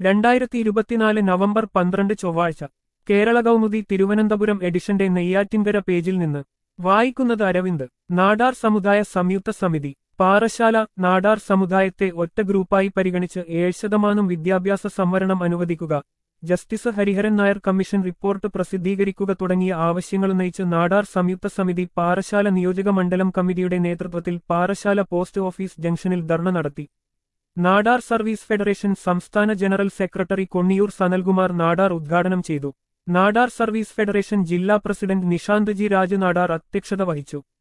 രണ്ടായിരത്തി ഇരുപത്തിനാല് നവംബർ പന്ത്രണ്ട് ചൊവ്വാഴ്ച കേരള കൗമുദി തിരുവനന്തപുരം എഡിഷന്റെ നെയ്യാറ്റിൻകര പേജിൽ നിന്ന് വായിക്കുന്നത് അരവിന്ദ് നാടാർ സമുദായ സംയുക്ത സമിതി പാറശാല നാടാർ സമുദായത്തെ ഒറ്റ ഗ്രൂപ്പായി പരിഗണിച്ച് ഏഴ് ശതമാനം വിദ്യാഭ്യാസ സംവരണം അനുവദിക്കുക justice Hariharan Nair commission report പ്രസിദ്ധീകരിക്കുക തുടങ്ങിയ ആവശ്യങ്ങളുന്നയിച്ച് നാടാർ സംയുക്ത സമിതി പാറശാല നിയോജക മണ്ഡലം കമ്മിറ്റിയുടെ നേതൃത്വത്തിൽ പാറശാല പോസ്റ്റ് ഓഫീസ് ജംഗ്ഷനിൽ ധർണ നടത്തി നാടാർ സർവീസ് ഫെഡറേഷൻ സംസ്ഥാന ജനറൽ സെക്രട്ടറി കൊണ്ണിയൂർ സനൽകുമാർ നാടാർ ഉദ്ഘാടനം ചെയ്തു നാടാർ സർവീസ് ഫെഡറേഷൻ ജില്ലാ പ്രസിഡന്റ് നിഷാന്ത് ജി രാജ് നാടാർ അധ്യക്ഷത വഹിച്ചു